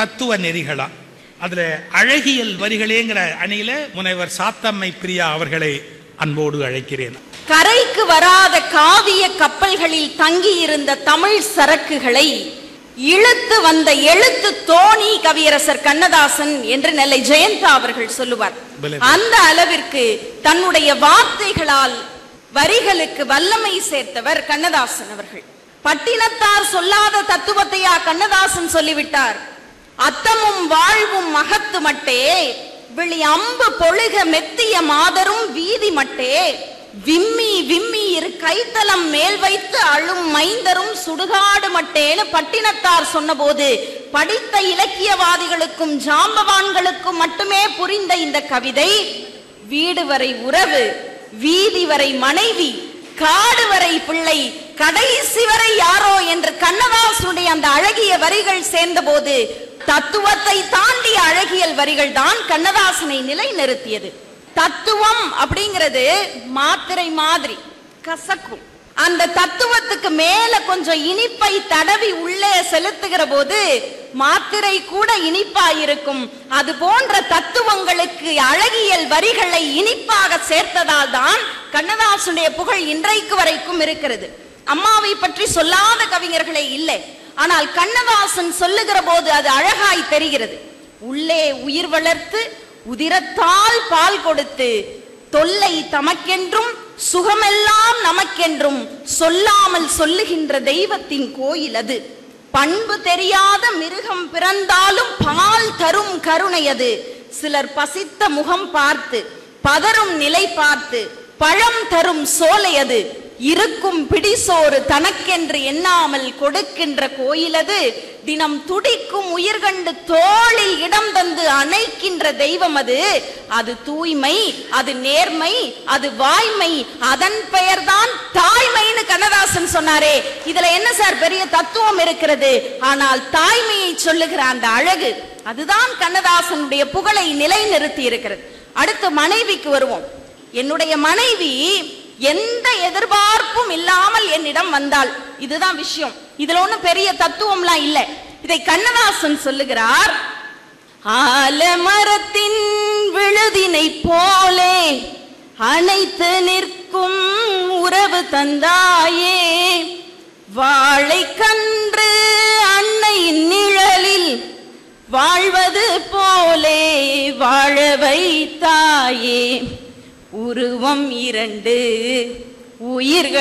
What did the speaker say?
தத்துவ நெறிகளா அதுல அழகியல் வரிகளேங்கிற அணியில முனைவர் சாத்தம்மை பிரியா அவர்களை அன்போடு அழைக்கிறேன் கரைக்கு வராத காவிய கப்பல்களில் தங்கியிருந்த தமிழ் சரக்குகளை இழுத்து வந்த எழுத்து தோணி கவியரசர் கண்ணதாசன் என்று நெல்லை ஜெயந்தா அவர்கள் சொல்லுவார் பலே. அந்த அளவிற்கு தன்னுடைய வார்த்தைகளால் வரிகளுக்கு வல்லமை சேர்த்தவர் கண்ணதாசன் அவர்கள் பட்டினத்தார் சொல்லாத தத்துவத்தையா கண்ணதாசன் சொல்லிவிட்டார் அத்தமும் வாழ்வும் மகத்து மட்டே விழி அம்பு பொழுக மெத்திய மாதரும் வீதி மட்டே விம்மி விம்மி இரு கைத்தலம் மேல் வைத்து அழும் மைந்தரும் சுடுகாடு மட்டேன்னு பட்டினத்தார் சொன்னபோது படித்த இலக்கியவாதிகளுக்கும் ஜாம்பவான்களுக்கும் மட்டுமே புரிந்த இந்த கவிதை வீடு வரை உறவு வீதி வரை மனைவி காடு வரை பிள்ளை கடைசி வரை யாரோ என்று கண்ணதாசனுடைய அந்த அழகிய வரிகள் சேர்ந்தபோது தத்துவத்தை தாண்டிய அழகியல் வரிகள் தான் கண்ணதாசனை நிலைநிறுத்தியது தத்துவம் அப்படிங்கிறது மாத்திரை மாதிரி கசக்கும் அந்த தத்துவத்துக்கு மேல கொஞ்சம் இனிப்பை தடவி உள்ளே செலுத்துகிற போது மாத்திரை கூட இனிப்பா இருக்கும் அது போன்ற தத்துவங்களுக்கு அழகியல் வரிகளை இனிப்பாக சேர்த்ததால் தான் கண்ணதாசனுடைய புகழ் இன்றைக்கு வரைக்கும் இருக்கிறது அம்மாவை பற்றி சொல்லாத கவிஞர்களே இல்லை ஆனால் கண்ணதாசன் சொல்லுகிற போது அது அழகாய் தெரிகிறது உள்ளே உயிர் வளர்த்து உதிரத்தால் பால் கொடுத்து தொல்லை தமக்கென்றும் சுகமெல்லாம் நமக்கென்றும் சொல்லாமல் சொல்லுகின்ற தெய்வத்தின் கோயில் அது பண்பு தெரியாத மிருகம் பிறந்தாலும் பால் தரும் கருணை அது சிலர் பசித்த முகம் பார்த்து பதறும் நிலை பார்த்து பழம் தரும் சோலை அது இருக்கும் பிடிசோறு தனக்கென்று எண்ணாமல் கொடுக்கின்ற கோயிலது தினம் துடிக்கும் உயிர்கண்டு தோளில் இடம் தந்து அணைக்கின்ற தெய்வம் அது அது தூய்மை அது நேர்மை அது வாய்மை அதன் பெயர்தான் தாய்மைன்னு கண்ணதாசன் சொன்னாரே இதுல என்ன சார் பெரிய தத்துவம் இருக்கிறது ஆனால் தாய்மையை சொல்லுகிற அந்த அழகு அதுதான் கண்ணதாசனுடைய புகழை நிலைநிறுத்தி இருக்கிறது அடுத்து மனைவிக்கு வருவோம் என்னுடைய மனைவி எந்த எதிர்பார்ப்பும் இல்லாமல் என்னிடம் வந்தாள் இதுதான் விஷயம் இதுல ஒண்ணும் பெரிய தத்துவம்லாம் இல்ல இதை கண்ணதாசன் சொல்லுகிறார் ஆலமரத்தின் விழுதினை போலே அணைத்து நிற்கும் உறவு தந்தாயே வாழை கன்று அன்னையின் நிழலில் வாழ்வது போலே வாழ வைத்தாயே உருவம் இரண்டு உயிர்கள்